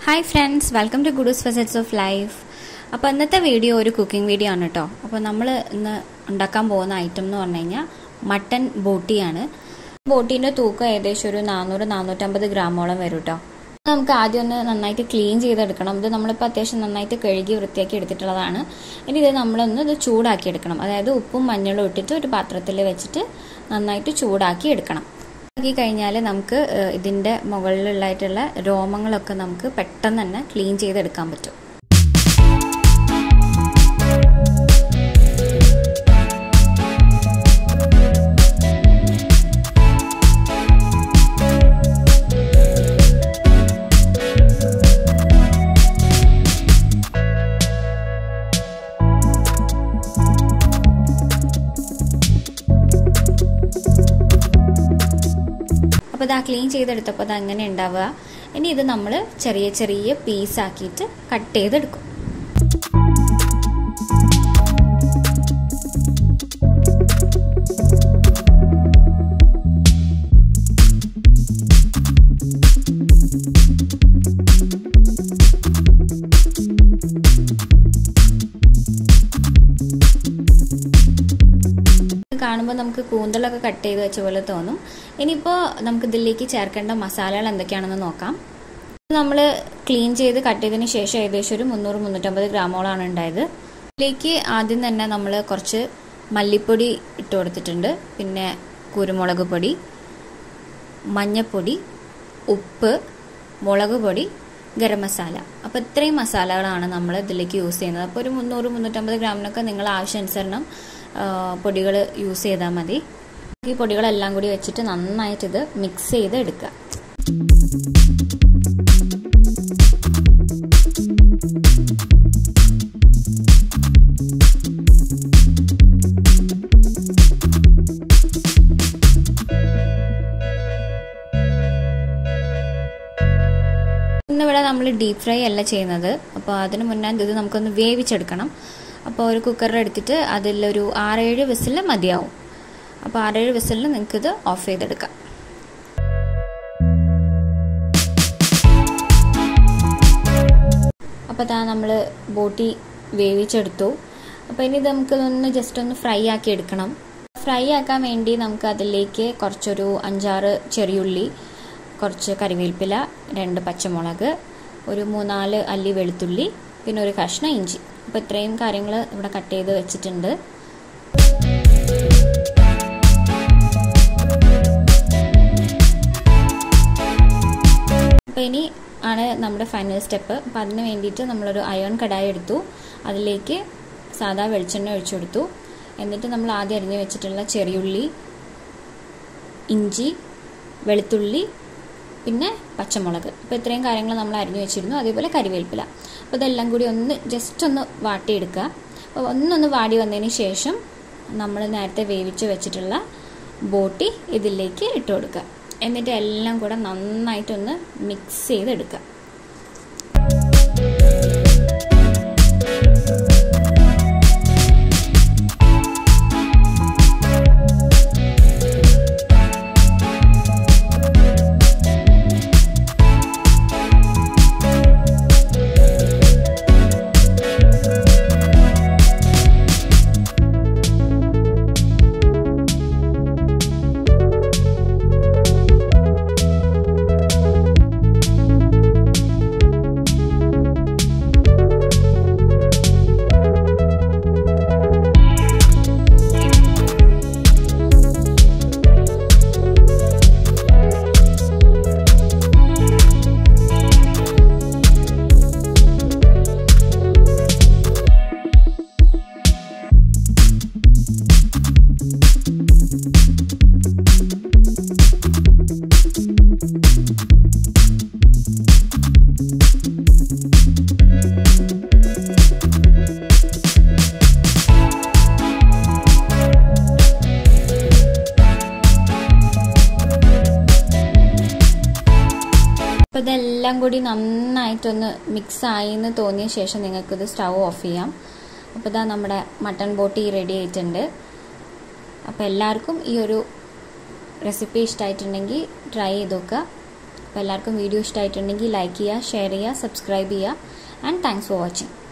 hi friends welcome to ഗുഡൂസ് facets of life അപ്പോൾ ഇന്നത്തെ വീഡിയോ ഒരു കുക്കിംഗ് വീഡിയോ ആണ് കേട്ടോ അപ്പോൾ നമ്മൾ ഇന്ന് ഉണ്ടാക്കാൻ പോകുന്ന ഐറ്റം എന്ന് പറഞ്ഞു കഴിഞ്ഞാൽ മട്ടൻ ബോട്ടിയാണ് ബോട്ടീൻ്റെ തൂക്കം ഏകദേശം ഒരു നാനൂറ് നാനൂറ്റമ്പത് ഗ്രാമോളം വരും കേട്ടോ നമുക്ക് ആദ്യം ഒന്ന് നന്നായിട്ട് ക്ലീൻ ചെയ്തെടുക്കണം ഇത് നമ്മളിപ്പോൾ അത്യാവശ്യം നന്നായിട്ട് കഴുകി വൃത്തിയാക്കി എടുത്തിട്ടുള്ളതാണ് ഇനി ഇത് നമ്മളൊന്ന് ഇത് ചൂടാക്കി എടുക്കണം അതായത് ഉപ്പും മഞ്ഞളും ഇട്ടിട്ട് ഒരു പാത്രത്തിൽ വെച്ചിട്ട് നന്നായിട്ട് ചൂടാക്കി എടുക്കണം ആക്കി കഴിഞ്ഞാൽ നമുക്ക് ഇതിൻ്റെ മുകളിലുള്ളതായിട്ടുള്ള രോമങ്ങളൊക്കെ നമുക്ക് പെട്ടെന്ന് തന്നെ ക്ലീൻ ചെയ്തെടുക്കാൻ പറ്റും അപ്പോൾ ഇതാ ക്ലീൻ ചെയ്തെടുത്തപ്പോൾ അത് അങ്ങനെ ഉണ്ടാവുക ഇനി ഇത് നമ്മൾ ചെറിയ ചെറിയ പീസാക്കിയിട്ട് കട്ട് ചെയ്തെടുക്കും കാണുമ്പോൾ നമുക്ക് കൂന്തലൊക്കെ കട്ട് ചെയ്ത് വെച്ച പോലെ തോന്നും ഇനിയിപ്പോൾ നമുക്ക് ഇതിലേക്ക് ചേർക്കേണ്ട മസാലകൾ എന്തൊക്കെയാണെന്ന് നോക്കാം നമ്മൾ ക്ലീൻ ചെയ്ത് കട്ട് ചെയ്തതിന് ശേഷം ഏകദേശം ഒരു മുന്നൂറ് മുന്നൂറ്റമ്പത് ഗ്രാമോളാണ് ഉണ്ടായത് ഇതിലേക്ക് ആദ്യം തന്നെ നമ്മൾ കുറച്ച് മല്ലിപ്പൊടി ഇട്ട് കൊടുത്തിട്ടുണ്ട് പിന്നെ കുരുമുളക് പൊടി മഞ്ഞപ്പൊടി ഉപ്പ് മുളക് പൊടി ഗരം മസാല അപ്പോൾ ഇത്രയും മസാലകളാണ് നമ്മൾ ഇതിലേക്ക് യൂസ് ചെയ്യുന്നത് അപ്പോൾ ഒരു മുന്നൂറ് മുന്നൂറ്റമ്പത് ഗ്രാമിനൊക്കെ നിങ്ങൾ ആവശ്യാനുസരണം പൊടികൾ യൂസ് ചെയ്താൽ മതി ഈ പൊടികളെല്ലാം കൂടി വെച്ചിട്ട് നന്നായിട്ട് ഇത് മിക്സ് ചെയ്ത് എടുക്കുക ഇന്നിവിടെ നമ്മൾ ഡീപ് ഫ്രൈ അല്ല ചെയ്യുന്നത് അപ്പോൾ അതിന് മുന്നേ ഇത് നമുക്കൊന്ന് വേവിച്ചെടുക്കണം അപ്പോൾ ഒരു കുക്കറിൽ എടുത്തിട്ട് അതിലൊരു ആറേഴ് വിസിൽ മതിയാവും അപ്പോൾ ആറേഴ് വിസിലിൽ നിങ്ങൾക്കിത് ഓഫ് ചെയ്തെടുക്കാം അപ്പോൾ അതാ നമ്മൾ ബോട്ടി വേവിച്ചെടുത്തു അപ്പോൾ ഇനി ഇത് നമുക്കിതൊന്ന് ജസ്റ്റ് ഒന്ന് ഫ്രൈ ആക്കി എടുക്കണം ഫ്രൈ ആക്കാൻ വേണ്ടി നമുക്ക് അതിലേക്ക് കുറച്ചൊരു അഞ്ചാറ് ചെറിയുള്ളി കുറച്ച് കറിവേപ്പില രണ്ട് പച്ചമുളക് ഒരു മൂന്നാല് അല്ലി വെളുത്തുള്ളി പിന്നെ ഒരു കഷ്ണം ഇഞ്ചി അപ്പോൾ ഇത്രയും കാര്യങ്ങൾ ഇവിടെ കട്ട് ചെയ്ത് വെച്ചിട്ടുണ്ട് അപ്പോൾ ഇനി ആണ് നമ്മുടെ ഫൈനൽ സ്റ്റെപ്പ് അപ്പം അതിന് വേണ്ടിയിട്ട് നമ്മളൊരു അയൺ കടായി എടുത്തു അതിലേക്ക് സാധാ വെളിച്ചെണ്ണ ഒഴിച്ചു കൊടുത്തു എന്നിട്ട് നമ്മൾ ആദ്യം അരിഞ്ഞ് വെച്ചിട്ടുള്ള ചെറിയുള്ളി ഇഞ്ചി വെളുത്തുള്ളി പിന്നെ പച്ചമുളക് അപ്പോൾ ഇത്രയും കാര്യങ്ങൾ നമ്മൾ അരിഞ്ഞു വെച്ചിരുന്നു അതേപോലെ കരിവേൽപ്പില അപ്പോൾ ഇതെല്ലാം കൂടി ഒന്ന് ജസ്റ്റ് ഒന്ന് വാട്ടിയെടുക്കുക അപ്പോൾ ഒന്നൊന്ന് വാടി വന്നതിന് ശേഷം നമ്മൾ നേരത്തെ വേവിച്ച് വെച്ചിട്ടുള്ള ബോട്ടി ഇതിലേക്ക് ഇട്ട് കൊടുക്കുക എന്നിട്ട് എല്ലാം കൂടെ നന്നായിട്ടൊന്ന് മിക്സ് ചെയ്തെടുക്കുക അപ്പോൾ ഇതെല്ലാം കൂടി നന്നായിട്ടൊന്ന് മിക്സ് ആയി എന്ന് തോന്നിയ ശേഷം നിങ്ങൾക്കിത് സ്റ്റൗ ഓഫ് ചെയ്യാം അപ്പോൾ ഇതാ നമ്മുടെ മട്ടൺ ബോട്ടി റെഡി ആയിട്ടുണ്ട് അപ്പോൾ എല്ലാവർക്കും ഈ ഒരു റെസിപ്പി ഇഷ്ടമായിട്ടുണ്ടെങ്കിൽ ട്രൈ ചെയ്ത് നോക്കുക അപ്പോൾ എല്ലാവർക്കും വീഡിയോ ഇഷ്ടമായിട്ടുണ്ടെങ്കിൽ ലൈക്ക് ചെയ്യുക ഷെയർ ചെയ്യുക സബ്സ്ക്രൈബ് ചെയ്യുക ആൻഡ് താങ്ക്സ് ഫോർ വാച്ചിങ്